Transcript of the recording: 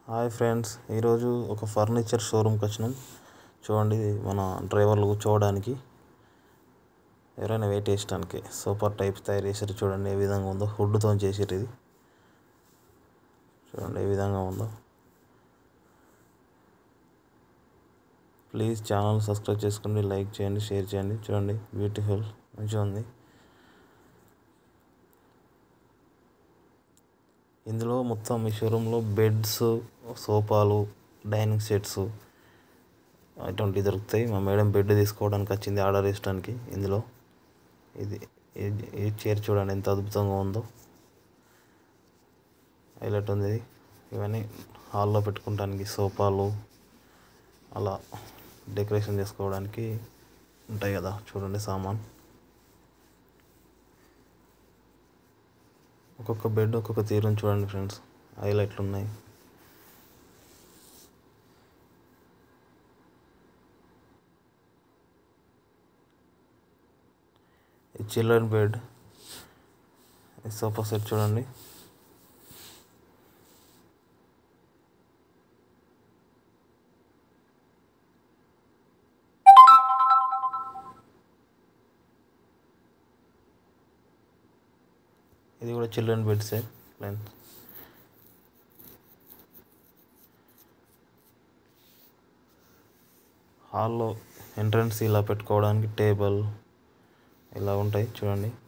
hi friends ఈరోజు ఒక furniture షోరూమ్కి వచ్చినాం చూడండి ఇది మన డ్రైవర్లు కూర్చోవడానికి ఎవరైనా వెయిట్ వేసడానికి సూపర్ టైప్ తయారు చేసారు చూడండి ఏ విధంగా ఉందో వుడ్తో చేసారు ఇది చూడండి ఏ విధంగా ఉందో ప్లీజ్ ఛానల్ సబ్స్క్రైబ్ చేసుకోండి లైక్ చేయండి షేర్ చేయండి చూడండి బ్యూటిఫుల్ మంచిగా ఉంది ఇందులో మొత్తం ఈ షోరూంలో బెడ్స్ సోఫాలు డైనింగ్ సెట్స్ అటువంటివి దొరుకుతాయి మా మేడం బెడ్ తీసుకోవడానికి వచ్చింది ఆర్డర్ ఇవ్వడానికి ఇందులో ఇది ఈ- ఈ చైర్ చూడండి ఎంత అద్భుతంగా ఉందో హైలైట్ ఉంది ఇది ఇవన్నీ హాల్లో పెట్టుకోవడానికి సోఫాలు అలా డెకరేషన్ చేసుకోవడానికి ఉంటాయి కదా చూడండి సామాన్ ఒక్కొక్క బెడ్ ఒక్కొక్క తీరుని చూడండి ఫ్రెండ్స్ హైలైట్లు ఉన్నాయి ఈ చిల్డ్రన్ బెడ్ ఈ సోఫా సెట్ చూడండి ఇది కూడా చిల్డ్రన్ బెడ్ సెట్ ఫ్రెండ్స్ హాల్లో ఎంట్రన్స్ ఇలా పెట్టుకోవడానికి టేబుల్ ఇలా ఉంటాయి చూడండి